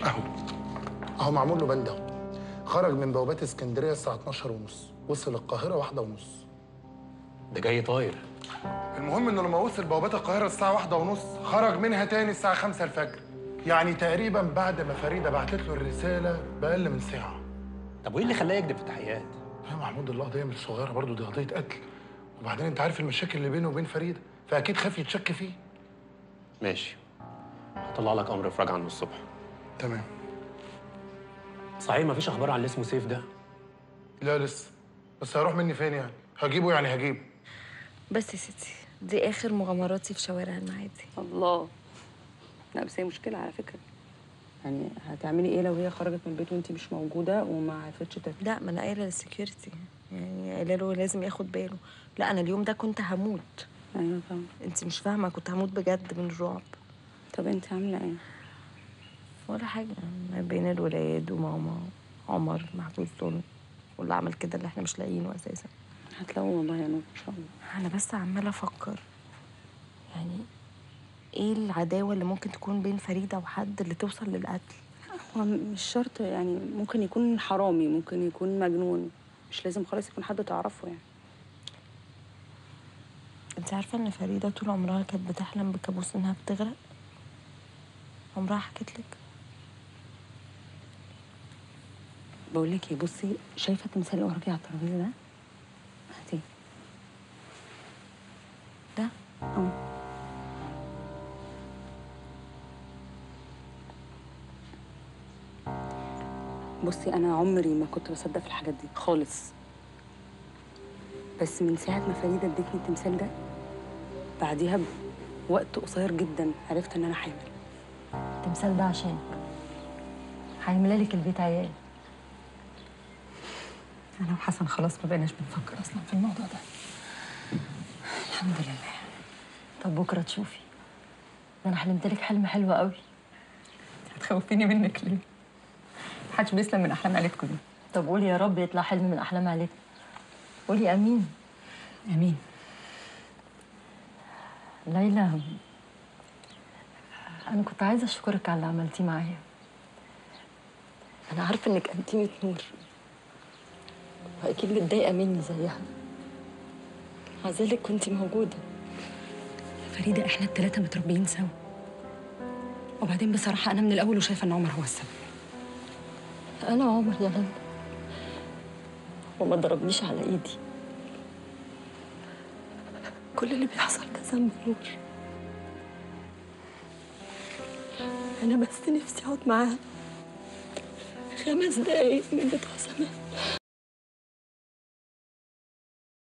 اهو اهو معمول له بند اهو خرج من بوابات اسكندريه الساعه 12 ونص وصل القاهره واحدة ونص ده جاي طاير المهم انه لما وصل بوابات القاهره الساعه واحدة ونص خرج منها تاني الساعه 5 الفجر يعني تقريبا بعد ما فريده بعتت له الرساله باقل من ساعه طب وايه اللي خلاه يكذب في التحقيقات يا محمود الله قضيه مش صغيره برضه دي قضيه قتل وبعدين انت عارف المشاكل اللي بينه وبين فريده فاكيد خاف يتشك فيه ماشي هطلع لك امر افراج عنه الصبح تمام صحيح مفيش اخبار عن اللي اسمه سيف ده لا لسه بس هيروح مني فين يعني هجيبه يعني هجيبه بس يا ستي دي اخر مغامراتي في شوارع المعادي الله لا بس هي مشكلة على فكرة يعني هتعملي ايه لو هي خرجت من البيت وانتي مش موجودة وما عرفتش تطلع لا ما انا قايله للسكيورتي يعني قايله له لازم ياخد باله لا انا اليوم ده كنت هموت ايوه فاهمة انت مش فاهمه كنت هموت بجد من الرعب طب انتي عاملة ايه؟ ولا حاجه ما بين الولاد وماما عمر محبوس ظلم واللي عمل كده اللي احنا مش لاقيينه اساسا هتلاقوه والله يا نور ان شاء الله انا بس عماله افكر يعني ايه العداوه اللي ممكن تكون بين فريده وحد اللي توصل للقتل هو م- مش شرط يعني ممكن يكون حرامي ممكن يكون مجنون مش لازم خالص يكون حد تعرفه يعني انت عارفه ان فريده طول عمرها كانت بتحلم بكابوس انها بتغرق عمرها حكت لك بقول لك ايه بصي شايفة التمثال اللي وراكي على الترابيزة ده؟ هاتيه ده اه بصي انا عمري ما كنت بصدق في الحاجات دي خالص بس من ساعه ما فريده ادتني التمثال ده بعديها بوقت قصير جدا عرفت ان انا حامل التمثال ده عشانك هيملى لك البيت عيال انا وحسن خلاص ما بقيناش بنفكر اصلا في الموضوع ده الحمد لله طب بكره تشوفي ده انا حلمت لك حلم حلو قوي هتخوفيني منك ليه محدش بيسلم من احلام عيلتكم دي طب قولي يا رب يطلع حلم من احلام عيلتنا قولي امين امين ليلى انا كنت عايزه اشكرك على اللي عملتيه معايا انا عارفه انك انتيمة نور واكيد متضايقه مني زيها مع ذلك كنت موجوده فريده احنا الثلاثه متربيين سوا وبعدين بصراحه انا من الاول وشايفه ان عمر هو السبب انا عمر يا ليلى وما ضربنيش على ايدي كل اللي بيحصل ده ذنب نور انا بس نفسي اقعد معاها خمس دقايق من بتوع زمان